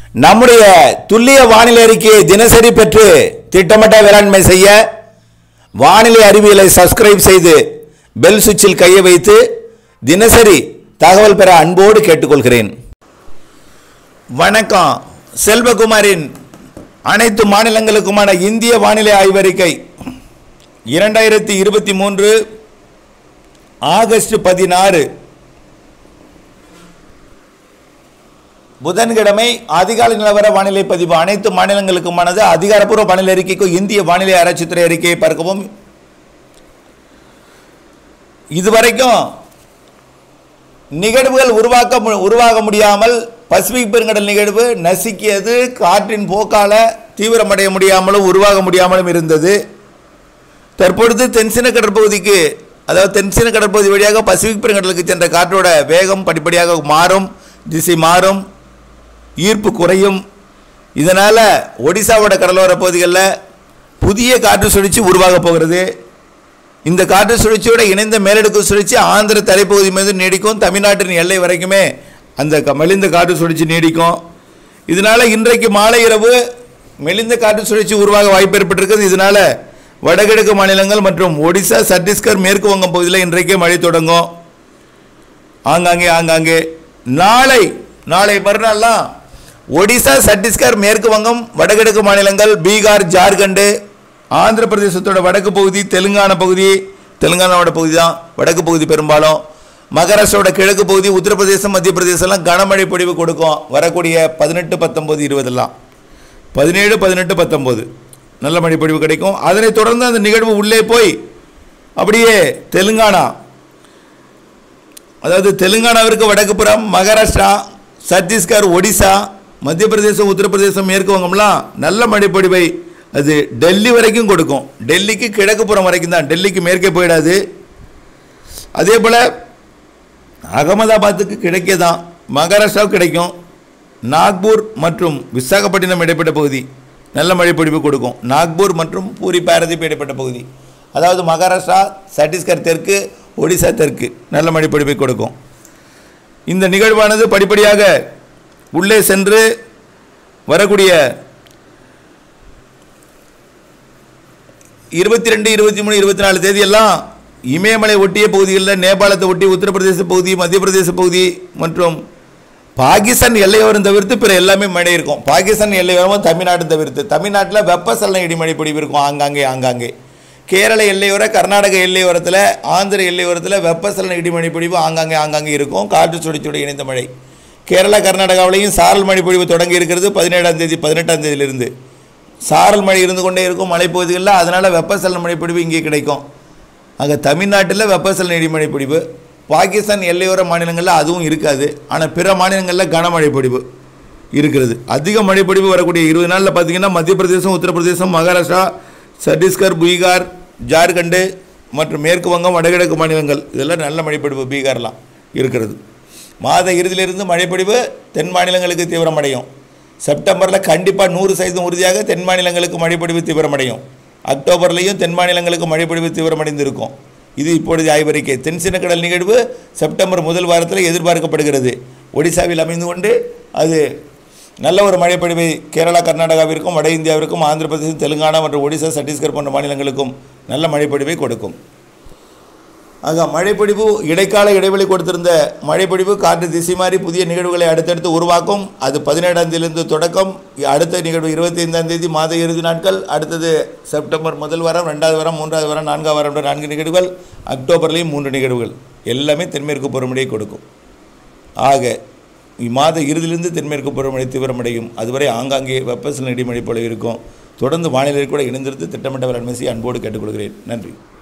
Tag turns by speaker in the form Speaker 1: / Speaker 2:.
Speaker 1: நம்முடைய துல்லிய வானிலை அறிக்கையை தினசரி பெற்று திட்டமிட்ட வேளாண்மை செய்ய வானிலை அறிவியலை சப்ஸ்கிரைப் செய்து பெல் சுவிட்சில் கையை வைத்து தினசரி தகவல் பெற அன்போடு கேட்டுக்கொள்கிறேன் வணக்கம் செல்வகுமாரின் அனைத்து மாநிலங்களுக்குமான இந்திய வானிலை ஆய்வறிக்கை இரண்டாயிரத்தி இருபத்தி மூன்று ஆகஸ்ட் பதினாறு புதன்கிழமை அதிகாலை நிலவர வானிலை பதிவு அனைத்து மாநிலங்களுக்குமானது அதிகாரப்பூர்வ வானிலை அறிக்கைக்கும் இந்திய வானிலை ஆராய்ச்சித்துறை அறிக்கையை பார்க்கவும் இதுவரைக்கும் நிகழ்வுகள் உருவாக்க மு- உருவாக முடியாமல் பசிபிக் பெருங்கடல் நிகழ்வு நசுக்கியது காற்றின் போக்கால தீவிரமடைய முடியாமலும் உருவாக முடியாமலும் இருந்தது தற்பொழுது தென்சின கடற்பகுதிக்கு அதாவது தென்சின கடற்பகுதி வழியாக பசிபிக் பெருங்கடலுக்கு சென்ற காற்றோட வேகம் படிப்படியாக மாறும் திசை மாறும் ஈர்ப்பு குறையும் இதனால் ஒடிசாவோட கடலோர பகுதிகளில் புதிய காற்று சுழற்சி உருவாக போகிறது இந்த காற்று சுழற்சியோட இணைந்த மேலடுக்கு சுழற்சி ஆந்திர தலைப்பகுதி மீது நீடிக்கும் தமிழ்நாட்டின் எல்லை வரைக்குமே அந்த க- மெலிந்த காற்று சுழற்சி நீடிக்கும் இதனால் இன்றைக்கு மாலை இரவு மெலிந்த காற்று சுழற்சி உருவாக வாய்ப்பு ஏற்பட்டிருக்கிறது இதனால் வடகிழக்கு மாநிலங்கள் மற்றும் ஒடிசா சத்தீஸ்கர் மேற்கு வங்கம் பகுதியில் இன்றைக்கே மழை தொடங்கும் ஆங்காங்கே ஆங்காங்கே நாளை நாளை மறுநாள்லாம் ஒடிசா சத்தீஸ்கர் மேற்கு வங்கம் வடகிழக்கு மாநிலங்கள் பீகார் ஜார்க்கண்டு ஆந்திர பிரதேசத்தோட வடக்கு பகுதி தெலுங்கானா பகுதி தெலுங்கானாவோட பகுதி தான் வடக்கு பகுதி பெரும்பாலும் மகாராஷ்டிராவோட கிழக்கு பகுதி உத்தரப்பிரதேசம் மத்திய பிரதேசம்லாம் கனமழை பொழிவு கொடுக்கும் வரக்கூடிய பதினெட்டு பத்தொம்போது இருபதெல்லாம் பதினேழு பதினெட்டு பத்தொம்போது நல்ல மழை பொழிவு கிடைக்கும் அதனைத் தொடர்ந்து அந்த நிகழ்வு உள்ளே போய் அப்படியே தெலுங்கானா அதாவது தெலுங்கானாவிற்கு வடக்கு புறம் மகாராஷ்டிரா சத்தீஸ்கர் ஒடிசா மத்திய பிரதேசம் உத்தரப்பிரதேசம் மேற்கு வங்கம்லாம் நல்ல மழைப்பொழிவை அது டெல்லி வரைக்கும் கொடுக்கும் டெல்லிக்கு கிழக்கு புறம் வரைக்கும் தான் டெல்லிக்கு மேற்கே போயிடாது அதே போல் அகமதாபாத்துக்கு கிழக்கே தான் மகாராஷ்டிராவுக்கு கிடைக்கும் நாக்பூர் மற்றும் விசாகப்பட்டினம் இடைப்பட்ட பகுதி நல்ல மழைப்பொழிவு கொடுக்கும் நாக்பூர் மற்றும் பூரி பாரதீப் இடைப்பட்ட பகுதி அதாவது மகாராஷ்டிரா சத்தீஸ்கர் தெற்கு ஒடிசா தெற்கு நல்ல மழைப்பொழிவை கொடுக்கும் இந்த நிகழ்வானது படிப்படியாக உள்ளே சென்று வரக்கூடிய இருபத்தி ரெண்டு இருபத்தி மூணு இருபத்தி நாலு தேதியெல்லாம் இமயமலை ஒட்டிய பகுதிகளில் நேபாளத்தை ஒட்டி உத்தரப்பிரதேச பகுதி மத்திய பிரதேச பகுதி மற்றும் பாகிஸ்தான் எல்லையோரம் தவிர்த்து பிற எல்லாமே மழை இருக்கும் பாகிஸ்தான் எல்லையோரமும் தமிழ்நாடு தவிர்த்து தமிழ்நாட்டில் வெப்பசலன இடிமழை பொழிவு இருக்கும் ஆங்காங்கே ஆங்காங்கே கேரள எல்லையோர கர்நாடக எல்லையோரத்தில் ஆந்திர எல்லையோரத்தில் வெப்பசலன இடிமழை பொழிவு ஆங்காங்கே ஆங்காங்கே இருக்கும் காற்று சுழற்சியோடு இணைந்த மழை கேரளா கர்நாடகாவிலையும் சாரல் மழை பொழிவு தொடங்கி இருக்கிறது பதினேழாம் தேதி பதினெட்டாம் தேதியிலிருந்து சாரல் மழை இருந்து கொண்டே இருக்கும் மலைப்பகுதிகளில் அதனால் வெப்பசலன மழை பொழிவு இங்கே கிடைக்கும் அங்கே தமிழ்நாட்டில் வெப்பசலன இடிமழை பொழிவு பாகிஸ்தான் எல்லையோர மாநிலங்களில் அதுவும் இருக்காது ஆனால் பிற மாநிலங்களில் கனமழை பொழிவு இருக்கிறது அதிக மழை பொழிவு வரக்கூடிய இருபது நாளில் பார்த்தீங்கன்னா மத்திய பிரதேசம் உத்தரப்பிரதேசம் மகாராஷ்டிரா சத்தீஸ்கர் பீகார் ஜார்க்கண்டு மற்றும் மேற்கு வங்கம் வடகிழக்கு மாநிலங்கள் இதெல்லாம் நல்ல மழைப்பொழிவு பீகார்லாம் இருக்கிறது மாத இறுதியிலிருந்து மழைப்பொழிவு தென் மாநிலங்களுக்கு தீவிரமடையும் செப்டம்பரில் கண்டிப்பாக நூறு சதவீதம் உறுதியாக தென் மாநிலங்களுக்கு மழைப்பொழிவு தீவிரமடையும் அக்டோபர்லேயும் தென் மாநிலங்களுக்கு மழைப்பொழிவு தீவிரமடைந்திருக்கும் இது இப்பொழுது ஆய்வறிக்கை தென்சினக்கடல் நிகழ்வு செப்டம்பர் முதல் வாரத்தில் எதிர்பார்க்கப்படுகிறது ஒடிசாவில் அமைந்து கொண்டு அது நல்ல ஒரு மழைப்பொழிவை கேரளா கர்நாடகாவிற்கும் வட இந்தியாவிற்கும் ஆந்திர பிரதேசம் தெலுங்கானா மற்றும் ஒடிசா சத்தீஸ்கர் போன்ற மாநிலங்களுக்கும் நல்ல மழைப்பொழிவை கொடுக்கும் ஆக மழைப்பொழிவு இடைக்கால இடைவெளி கொடுத்திருந்த மழைப்பொழிவு காற்று திசை மாறி புதிய நிகழ்வுகளை அடுத்தடுத்து உருவாக்கும் அது பதினேழாம் தேதியிலிருந்து தொடக்கம் அடுத்த நிகழ்வு இருபத்தி ஐந்தாம் தேதி மாத இறுதி நாட்கள் அடுத்தது செப்டம்பர் முதல் வாரம் ரெண்டாவது வாரம் மூன்றாவது வாரம் நான்காவது வாரம் என்ற நான்கு நிகழ்வுகள் அக்டோபர்லேயும் மூன்று நிகழ்வுகள் எல்லாமே தென்மேற்கு பருவமழையை கொடுக்கும் ஆக இம்மாத இறுதியிலிருந்து தென்மேற்கு பருவமழை தீவிரமடையும் அதுவரை ஆங்காங்கே வெப்பசலன இடிமழை போல இருக்கும் தொடர்ந்து வானிலை கூட இணைந்திருந்து திட்டமிட்ட வேளாண்மை செய்ய அன்போடு கேட்டுக்கொள்கிறேன் நன்றி